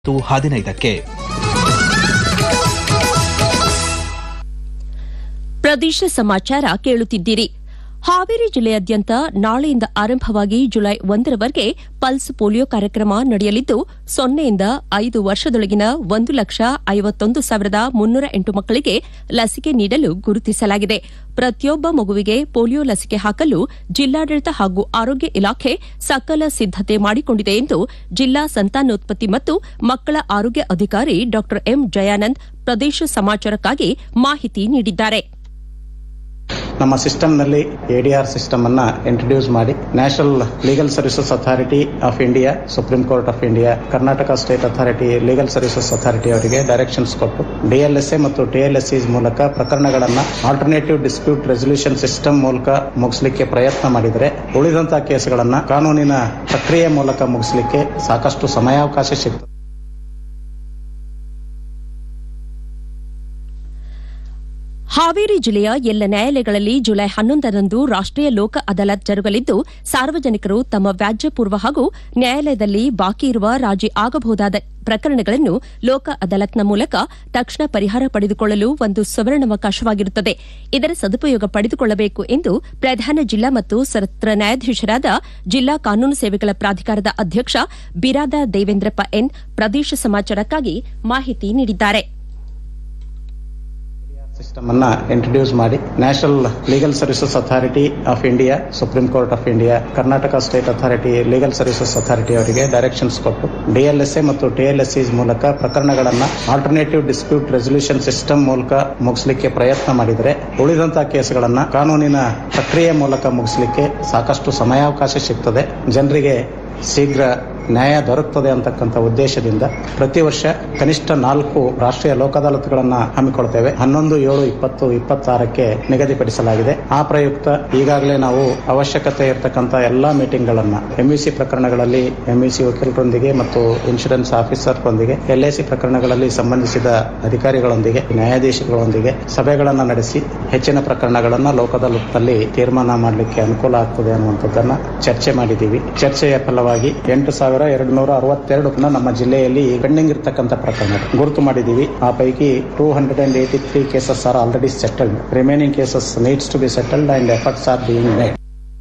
ಮತ್ತು ಹದಿನೈದಕ್ಕೆ ಪ್ರದೇಶ ಸಮಾಚಾರ ಕೇಳುತ್ತಿದ್ದೀರಿ ಹಾವೇರಿ ಜಿಲ್ಲೆಯಾದ್ಯಂತ ನಾಳೆಯಿಂದ ಆರಂಭವಾಗಿ ಜುಲೈ ಒಂದರವರೆಗೆ ಪಲ್ಸ್ ಪೋಲಿಯೋ ಕಾರ್ಯಕ್ರಮ ನಡೆಯಲಿದ್ದು ಸೊನ್ನೆಯಿಂದ ಐದು ವರ್ಷದೊಳಗಿನ ಒಂದು ಲಕ್ಷ ಐವತ್ತೊಂದು ಸಾವಿರದ ಮುನ್ನೂರ ಎಂಟು ಮಕ್ಕಳಿಗೆ ಲಸಿಕೆ ನೀಡಲು ಗುರುತಿಸಲಾಗಿದೆ ಪ್ರತಿಯೊಬ್ಬ ಮಗುವಿಗೆ ಪೋಲಿಯೋ ಲಸಿಕೆ ಹಾಕಲು ಜಿಲ್ಲಾಡಳಿತ ಹಾಗೂ ಆರೋಗ್ಯ ಇಲಾಖೆ ಸಕಲ ಸಿದ್ದತೆ ಮಾಡಿಕೊಂಡಿದೆ ಎಂದು ಜಿಲ್ಲಾ ಸಂತಾನೋತ್ಪತ್ತಿ ಮತ್ತು ಮಕ್ಕಳ ಆರೋಗ್ಯ ಅಧಿಕಾರಿ ಡಾ ಎಂ ಜಯಾನಂದ್ ಪ್ರದೇಶ ಸಮಾಚಾರಕ್ಕಾಗಿ ಮಾಹಿತಿ ನೀಡಿದ್ದಾರೆ ನಮ್ಮ ಸಿಸ್ಟಮ್ನಲ್ಲಿ ಎಡಿಆರ್ ಸಿಸ್ಟಮ್ ಅನ್ನ ಇಂಟ್ರೊಡ್ಯೂಸ್ ಮಾಡಿ national legal services authority of India supreme court of India Karnataka state authority legal services authority ಅವರಿಗೆ ಡೈರೆಕ್ಷನ್ಸ್ ಕೊಟ್ಟು ಡಿಎಲ್ಎಸ್ಎ ಮತ್ತು ಟಿಎಲ್ಎಸ್ಇ ಮೂಲಕ ಪ್ರಕರಣಗಳನ್ನ ಆಲ್ಟರ್ನೇಟಿವ್ ಡಿಸ್ಪ್ಯೂಟ್ ರೆಸಲ್ಯೂಷನ್ ಸಿಸ್ಟಮ್ ಮೂಲಕ ಮುಗಿಸಲಿಕ್ಕೆ ಪ್ರಯತ್ನ ಮಾಡಿದರೆ ಉಳಿದಂತಹ ಕೇಸ್ಗಳನ್ನ ಕಾನೂನಿನ ಪ್ರಕ್ರಿಯೆ ಮೂಲಕ ಮುಗಿಸಲಿಕ್ಕೆ ಸಾಕಷ್ಟು ಸಮಯಾವಕಾಶ ಸಿಗ್ತದೆ ಹಾವೇರಿ ಜಿಲ್ಲೆಯ ಎಲ್ಲ ನ್ಯಾಯಾಲಯಗಳಲ್ಲಿ ಜುಲೈ ಹನ್ನೊಂದರಂದು ರಾಷ್ಟೀಯ ಲೋಕ ಅದಾಲತ್ ಜರುಗಲಿದ್ದು ಸಾರ್ವಜನಿಕರು ತಮ್ಮ ವ್ಯಾಜ್ಯ ಪೂರ್ವ ಹಾಗೂ ನ್ಯಾಯಾಲಯದಲ್ಲಿ ಬಾಕಿ ಇರುವ ರಾಜಿ ಆಗಬಹುದಾದ ಪ್ರಕರಣಗಳನ್ನು ಲೋಕ ಅದಾಲತ್ನ ಮೂಲಕ ತಕ್ಷಣ ಪರಿಹಾರ ಪಡೆದುಕೊಳ್ಳಲು ಒಂದು ಸುವರ್ಣಾವಕಾಶವಾಗಿರುತ್ತದೆ ಇದರ ಸದುಪಯೋಗ ಪಡೆದುಕೊಳ್ಳಬೇಕು ಎಂದು ಪ್ರಧಾನ ಜಿಲ್ಲಾ ಮತ್ತು ಸತ್ರ ನ್ಯಾಯಾಧೀಶರಾದ ಜಿಲ್ಲಾ ಕಾನೂನು ಸೇವೆಗಳ ಪ್ರಾಧಿಕಾರದ ಅಧ್ಯಕ್ಷ ಬಿರಾದ ದೇವೇಂದ್ರಪ್ಪ ಎನ್ ಪ್ರದೇಶ ಸಮಾಚಾರಕ್ಕಾಗಿ ಮಾಹಿತಿ ನೀಡಿದ್ದಾರೆ ಸಿಸ್ಟಮ್ ಅನ್ನ ಇಂಟ್ರೊಡ್ಯೂಸ್ ಮಾಡಿ national legal services authority of India supreme court of India Karnataka state authority legal services authority ಅವರಿಗೆ ಡೈರೆಕ್ಷನ್ಸ್ ಕೊಟ್ಟು ಡಿಎಲ್ಎಸ್ಎ ಮತ್ತು ಟಿಎಲ್ಎಸ್ಇ ಮೂಲಕ ಪ್ರಕರಣಗಳನ್ನ ಆಲ್ಟರ್ನೇಟಿವ್ ಡಿಸ್ಪ್ಯೂಟ್ ರೆಸಲ್ಯೂಷನ್ ಸಿಸ್ಟಮ್ ಮೂಲಕ ಮುಗಿಸಲಿಕ್ಕೆ ಪ್ರಯತ್ನ ಮಾಡಿದರೆ ಉಳಿದಂತಹ ಕೇಸ್ಗಳನ್ನ ಕಾನೂನಿನ ಪ್ರಕ್ರಿಯೆ ಮೂಲಕ ಮುಗಿಸಲಿಕ್ಕೆ ಸಾಕಷ್ಟು ಸಮಯಾವಕಾಶ ಸಿಗ್ತದೆ ಜನರಿಗೆ ಶೀಘ್ರ ನ್ಯಾಯ ದೊರಕುತ್ತದೆ ಅಂತಕ್ಕಂಥ ಉದ್ದೇಶದಿಂದ ಪ್ರತಿ ವರ್ಷ ಕನಿಷ್ಠ ನಾಲ್ಕು ರಾಷ್ಟ್ರೀಯ ಲೋಕ ಅದಾಲತ್ಗಳನ್ನು ಹಮ್ಮಿಕೊಳ್ತೇವೆ ಹನ್ನೊಂದು ಏಳು ಇಪ್ಪತ್ತು ಇಪ್ಪತ್ತಾರಕ್ಕೆ ನಿಗದಿಪಡಿಸಲಾಗಿದೆ ಆ ಪ್ರಯುಕ್ತ ಈಗಾಗಲೇ ನಾವು ಅವಶ್ಯಕತೆ ಇರತಕ್ಕಂಥ ಎಲ್ಲಾ ಮೀಟಿಂಗ್ಗಳನ್ನ ಎಂಇಸಿ ಪ್ರಕರಣಗಳಲ್ಲಿ ಎಂಇಸಿ ವಕೀಲರೊಂದಿಗೆ ಮತ್ತು ಇನ್ಶೂರೆನ್ಸ್ ಆಫೀಸರ್ರೊಂದಿಗೆ ಎಲ್ಐಸಿ ಪ್ರಕರಣಗಳಲ್ಲಿ ಸಂಬಂಧಿಸಿದ ಅಧಿಕಾರಿಗಳೊಂದಿಗೆ ನ್ಯಾಯಾಧೀಶಗಳೊಂದಿಗೆ ಸಭೆಗಳನ್ನು ನಡೆಸಿ ಹೆಚ್ಚಿನ ಪ್ರಕರಣಗಳನ್ನ ಲೋಕದಲ್ಲಲ್ಲಿ ತೀರ್ಮಾನ ಮಾಡಲಿಕ್ಕೆ ಅನುಕೂಲ ಆಗ್ತದೆ ಅನ್ನುವಂಥದ್ದನ್ನ ಚರ್ಚೆ ಮಾಡಿದ್ದೀವಿ ಚರ್ಚೆಯ ಫಲವಾಗಿ ಎಂಟು ಸಾವಿರ ಎರಡು ನೂರ ಅರವತ್ತೆರಡು ನಮ್ಮ ಜಿಲ್ಲೆಯಲ್ಲಿ ಪೆಂಡಿಂಗ್ ಇರತಕ್ಕಂಥ ಪ್ರಕರಣ ಗುರುತು ಮಾಡಿದ್ದೀವಿ ಆ ಪೈಕಿ two hundred and eighty three cases are already settled remaining cases needs to be settled and efforts are being made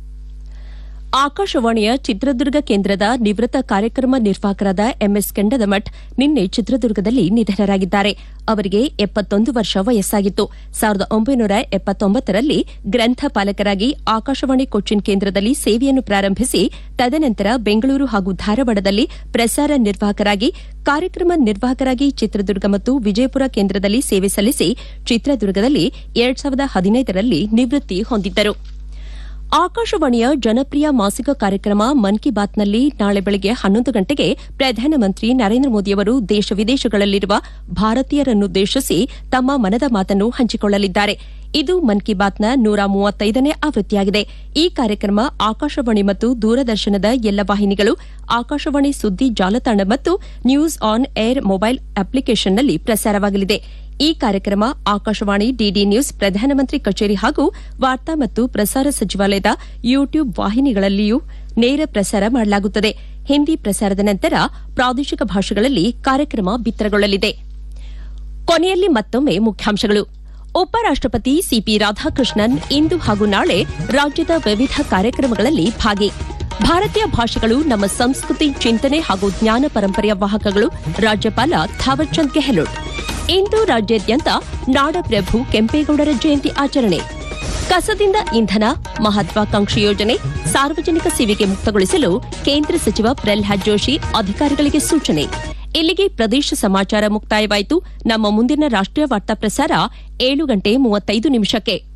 ಆಕಾಶವಾಣಿಯ ಚಿತ್ರದುರ್ಗ ಕೇಂದ್ರದ ನಿವೃತ್ತ ಕಾರ್ಯಕ್ರಮ ನಿರ್ವಾಹಕರಾದ ಎಂಎಸ್ ಕೆಂಡದಮಠ್ ನಿನ್ನೆ ಚಿತ್ರದುರ್ಗದಲ್ಲಿ ನಿಧನರಾಗಿದ್ದಾರೆ ಅವರಿಗೆ ಎಪ್ಪತ್ತೊಂದು ವರ್ಷ ವಯಸ್ಸಾಗಿತ್ತು ಸಾವಿರದ ಒಂಬೈನೂರ ಎಪ್ಪತ್ತೊಂಬತ್ತರಲ್ಲಿ ಗ್ರಂಥಪಾಲಕರಾಗಿ ಆಕಾಶವಾಣಿ ಕೊಚ್ಚಿನ್ ಕೇಂದ್ರದಲ್ಲಿ ಸೇವೆಯನ್ನು ಪ್ರಾರಂಭಿಸಿ ತದನಂತರ ಬೆಂಗಳೂರು ಹಾಗೂ ಧಾರವಾಡದಲ್ಲಿ ಪ್ರಸಾರ ನಿರ್ವಾಹಕರಾಗಿ ಕಾರ್ಯಕ್ರಮ ನಿರ್ವಾಹಕರಾಗಿ ಚಿತ್ರದುರ್ಗ ಮತ್ತು ವಿಜಯಪುರ ಕೇಂದ್ರದಲ್ಲಿ ಸೇವೆ ಸಲ್ಲಿಸಿ ಚಿತ್ರದುರ್ಗದಲ್ಲಿ ಎರಡ್ ಸಾವಿರದ ಹದಿನೈದರಲ್ಲಿ ನಿವೃತ್ತಿ ಹೊಂದಿದ್ದರು ಆಕಾಶವಾಣಿಯ ಜನಪ್ರಿಯ ಮಾಸಿಕ ಕಾರ್ಯಕ್ರಮ ಮನ್ ಕಿ ಬಾತ್ನಲ್ಲಿ ನಾಳೆ ಬೆಳಗ್ಗೆ ಹನ್ನೊಂದು ಗಂಟೆಗೆ ಪ್ರಧಾನಮಂತ್ರಿ ನರೇಂದ್ರ ಮೋದಿಯವರು ದೇಶ ವಿದೇಶಗಳಲ್ಲಿರುವ ಭಾರತೀಯರನ್ನುದ್ದೇಶಿಸಿ ತಮ್ಮ ಮನದ ಮಾತನ್ನು ಹಂಚಿಕೊಳ್ಳಲಿದ್ದಾರೆ ಇದು ಮನ್ ಕಿ ಬಾತ್ನ ನೂರ ಮೂವತ್ತೈದನೇ ಆವೃತ್ತಿಯಾಗಿದೆ ಈ ಕಾರ್ಯಕ್ರಮ ಆಕಾಶವಾಣಿ ಮತ್ತು ದೂರದರ್ಶನದ ಎಲ್ಲ ವಾಹಿನಿಗಳು ಆಕಾಶವಾಣಿ ಸುದ್ದಿ ಜಾಲತಾಣ ಮತ್ತು ನ್ಯೂಸ್ ಆನ್ ಏರ್ ಮೊಬೈಲ್ ಅಪ್ಲಿಕೇಷನ್ನಲ್ಲಿ ಪ್ರಸಾರವಾಗಲಿದೆ ಈ ಕಾರ್ಯಕ್ರಮ ಆಕಾಶವಾಣಿ ಡಿಡಿ ನ್ಯೂಸ್ ಪ್ರಧಾನಮಂತ್ರಿ ಕಚೇರಿ ಹಾಗೂ ವಾರ್ತಾ ಮತ್ತು ಪ್ರಸಾರ ಸಚಿವಾಲಯದ ಯೂಟ್ಯೂಬ್ ವಾಹಿನಿಗಳಲ್ಲಿಯೂ ನೇರ ಪ್ರಸಾರ ಮಾಡಲಾಗುತ್ತದೆ ಹಿಂದಿ ಪ್ರಸಾರದ ನಂತರ ಪ್ರಾದೇಶಿಕ ಭಾಷೆಗಳಲ್ಲಿ ಕಾರ್ಯಕ್ರಮ ಬಿತ್ತರಗೊಳ್ಳಲಿದೆ ಕೊನೆಯಲ್ಲಿ ಮತ್ತೊಮ್ಮೆ ಮುಖ್ಯಾಂಶಗಳು ಉಪರಾಷ್ಟಪತಿ ಸಿಪಿ ರಾಧಾಕೃಷ್ಣನ್ ಇಂದು ಹಾಗೂ ನಾಳೆ ರಾಜ್ಯದ ವಿವಿಧ ಕಾರ್ಯಕ್ರಮಗಳಲ್ಲಿ ಭಾಗಿ ಭಾರತೀಯ ಭಾಷೆಗಳು ನಮ್ಮ ಸಂಸ್ಕೃತಿ ಚಿಂತನೆ ಹಾಗೂ ಜ್ಞಾನ ಪರಂಪರೆಯ ವಾಹಕಗಳು ರಾಜ್ಯಪಾಲ ಥಾವರ್ಚಂದ್ ಗೆಹ್ಲೋಟ್ ಇಂದು ರಾಜ್ಯಾದ್ಯಂತ ನಾಡಪ್ರಭು ಕೆಂಪೇಗೌಡರ ಜಯಂತಿ ಆಚರಣೆ ಕಸದಿಂದ ಇಂಧನ ಮಹತ್ವಾಕಾಂಕ್ಷಿ ಯೋಜನೆ ಸಾರ್ವಜನಿಕ ಸೇವೆಗೆ ಮುಕ್ತಗೊಳಿಸಲು ಕೇಂದ್ರ ಸಚಿವ ಪ್ರಲ್ಹಾದ್ ಜೋಶಿ ಅಧಿಕಾರಿಗಳಿಗೆ ಸೂಚನೆ ಇಲ್ಲಿಗೆ ಪ್ರದೇಶ ಸಮಾಚಾರ ಮುಕ್ತಾಯವಾಯಿತು ನಮ್ಮ ಮುಂದಿನ ರಾಷ್ಟ್ರೀಯ ವಾರ್ತಾ ಪ್ರಸಾರ ಏಳು ಗಂಟೆ ಮೂವತ್ತೈದು ನಿಮಿಷಕ್ಕೆ